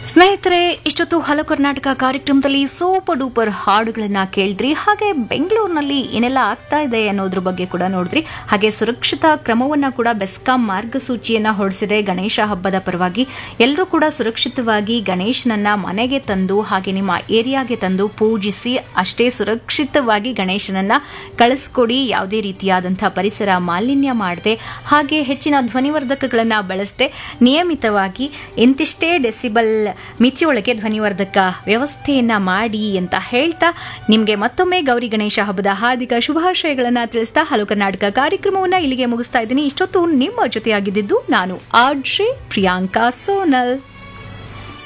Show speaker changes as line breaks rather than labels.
ಸ್ನೇಹಿತರೆ ಇಷ್ಟೊತ್ತು ಹಲೋ ಕರ್ನಾಟಕ ಕಾರ್ಯಕ್ರಮದಲ್ಲಿ ಸೂಪರ್ ಡೂಪರ್ ಹಾಡುಗಳನ್ನ ಕೇಳಿದ್ರಿ ಹಾಗೆ ಬೆಂಗಳೂರಿನಲ್ಲಿ ಏನೆಲ್ಲ ಆಗ್ತಾ ಇದೆ ಅನ್ನೋದ್ರ ಬಗ್ಗೆ ಕೂಡ ನೋಡಿದ್ರಿ ಹಾಗೆ ಸುರಕ್ಷಿತ ಕ್ರಮವನ್ನ ಕೂಡ ಬೆಸ್ಕಾಂ ಮಾರ್ಗಸೂಚಿಯನ್ನ ಹೊರಡಿಸಿದೆ ಗಣೇಶ ಹಬ್ಬದ ಪರವಾಗಿ ಎಲ್ಲರೂ ಕೂಡ ಸುರಕ್ಷಿತವಾಗಿ ಗಣೇಶನನ್ನ ಮನೆಗೆ ತಂದು ಹಾಗೆ ನಿಮ್ಮ ಏರಿಯಾಗೆ ತಂದು ಪೂಜಿಸಿ ಅಷ್ಟೇ ಸುರಕ್ಷಿತವಾಗಿ ಗಣೇಶನನ್ನ ಕಳಿಸ್ಕೊಡಿ ಯಾವುದೇ ರೀತಿಯಾದಂತಹ ಪರಿಸರ ಮಾಲಿನ್ಯ ಮಾಡದೆ ಹಾಗೆ ಹೆಚ್ಚಿನ ಧ್ವನಿವರ್ಧಕಗಳನ್ನ ಬಳಸದೆ ನಿಯಮಿತವಾಗಿ ಇಂತಿಷ್ಟೇ ಡೆಸಿಬಲ್ ಮಿತಿಯೊಳಗೆ ಧ್ವನಿವರ್ಧಕ ವ್ಯವಸ್ಥೆಯನ್ನ ಮಾಡಿ ಅಂತ ಹೇಳ್ತಾ ನಿಮಗೆ ಮತ್ತೊಮ್ಮೆ ಗೌರಿ ಗಣೇಶ ಹಬ್ಬದ ಹಾರ್ದಿಕ ಶುಭಾಶಯಗಳನ್ನ ತಿಳಿಸ್ತಾ ಹಲೋ ಕರ್ನಾಟಕ ಕಾರ್ಯಕ್ರಮವನ್ನ ಇಲ್ಲಿಗೆ ಮುಗಿಸ್ತಾ ಇದ್ದೀನಿ ಇಷ್ಟೊತ್ತು ನಿಮ್ಮ ಜೊತೆಯಾಗಿದ್ದು ನಾನು ಆರ್ಜೆ ಪ್ರಿಯಾಂಕಾ ಸೋನಲ್